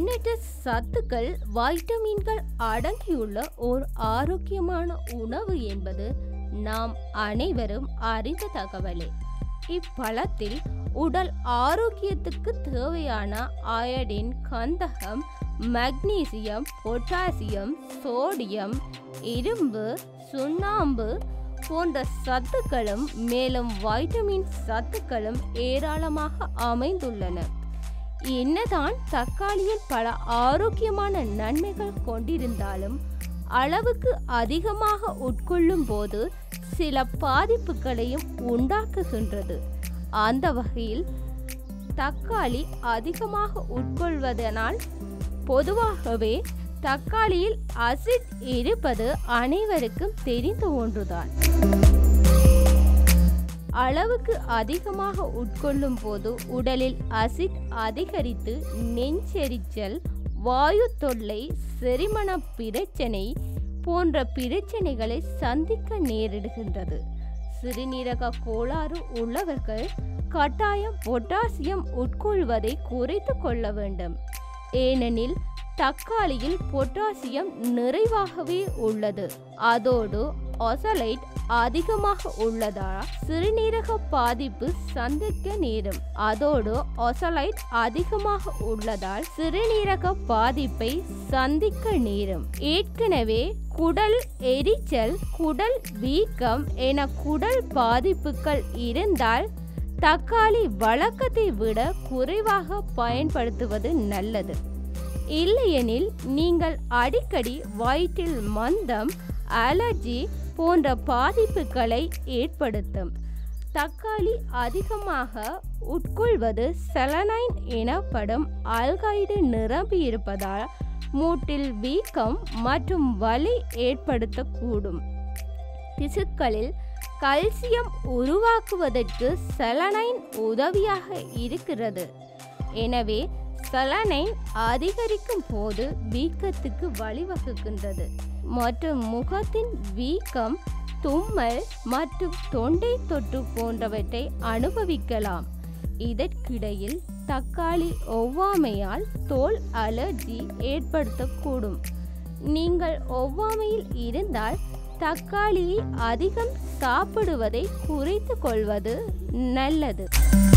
எண்ணற்ற சத்துக்கள் வைட்டமின்கள் அடங்கியுள்ள ஓர் ஆரோக்கியமான உணவு என்பது நாம் அனைவரும் அறிந்த தகவலே இப்பழத்தில் உடல் ஆரோக்கியத்துக்கு தேவையான அயடின் கந்தகம் மக்னீசியம் பொட்டாசியம் சோடியம் இரும்பு சுண்ணாம்பு போன்ற சத்துக்களும் மேலும் வைட்டமின் சத்துக்களும் ஏராளமாக அமைந்துள்ளன என்னதான் தக்காளியில் பல ஆரோக்கியமான நன்மைகள் கொண்டிருந்தாலும் அளவுக்கு அதிகமாக உட்கொள்ளும் போது சில பாதிப்புகளையும் உண்டாக்குகின்றது அந்த வகையில் தக்காளி அதிகமாக உட்கொள்வதனால் பொதுவாகவே தக்காளியில் அசிட் இருப்பது அனைவருக்கும் தெரிந்த ஒன்றுதான் அளவுக்கு அதிகமாக உட்கொள்ளும் போது உடலில் அசிட் அதிகரித்து நெஞ்செரிச்சல் வாயு தொல்லை செரிமண பிரச்சனை போன்ற பிரச்சனைகளை சந்திக்க நேரிடுகின்றது சிறுநீரக கோளாறு உள்ளவர்கள் கட்டாயம் பொட்டாசியம் உட்கொள்வதை குறைத்து கொள்ள வேண்டும் ஏனெனில் தக்காளியில் பொட்டாசியம் நிறைவாகவே உள்ளது அதோடு ஒசலைட் அதிகமாக உள்ளதால் சிறுநீரக பாதிப்பு சந்திக்க நேரும் அதோடு ஒசலைட் அதிகமாக உள்ளதால் சிறுநீரக பாதிப்பை சந்திக்க நேரும் ஏற்கனவே குடல் எரிச்சல் குடல் வீக்கம் என குடல் பாதிப்புகள் இருந்தால் தக்காளி வழக்கத்தை விட குறைவாக பயன்படுத்துவது நல்லது இல்லையெனில் நீங்கள் அடிக்கடி வயிற்றில் மந்தம் அலர்ஜி போன்ற பாதிப்புகளை ஏற்படுத்தும் தக்காளி அதிகமாக உட்கொள்வது செலனைன் எனப்படும் ஆல்கைடு நிரம்பியிருப்பதால் மூட்டில் வீக்கம் மற்றும் வலி ஏற்படுத்தக்கூடும் திசுக்களில் கல்சியம் உருவாக்குவதற்கு செலனைன் உதவியாக இருக்கிறது எனவே செலனைன் அதிகரிக்கும் போது வீக்கத்துக்கு வழிவகுக்கின்றது மற்றும் முகத்தின் வீக்கம் தும்மல் மற்றும் தொண்டை தொற்று போன்றவற்றை அனுபவிக்கலாம் இதற்கிடையில் தக்காளி ஒவ்வாமையால் தோல் அலர்ஜி ஏற்படுத்தக்கூடும் நீங்கள் ஒவ்வாமையில் இருந்தால் தக்காளியை அதிகம் சாப்பிடுவதை குறைத்து கொள்வது நல்லது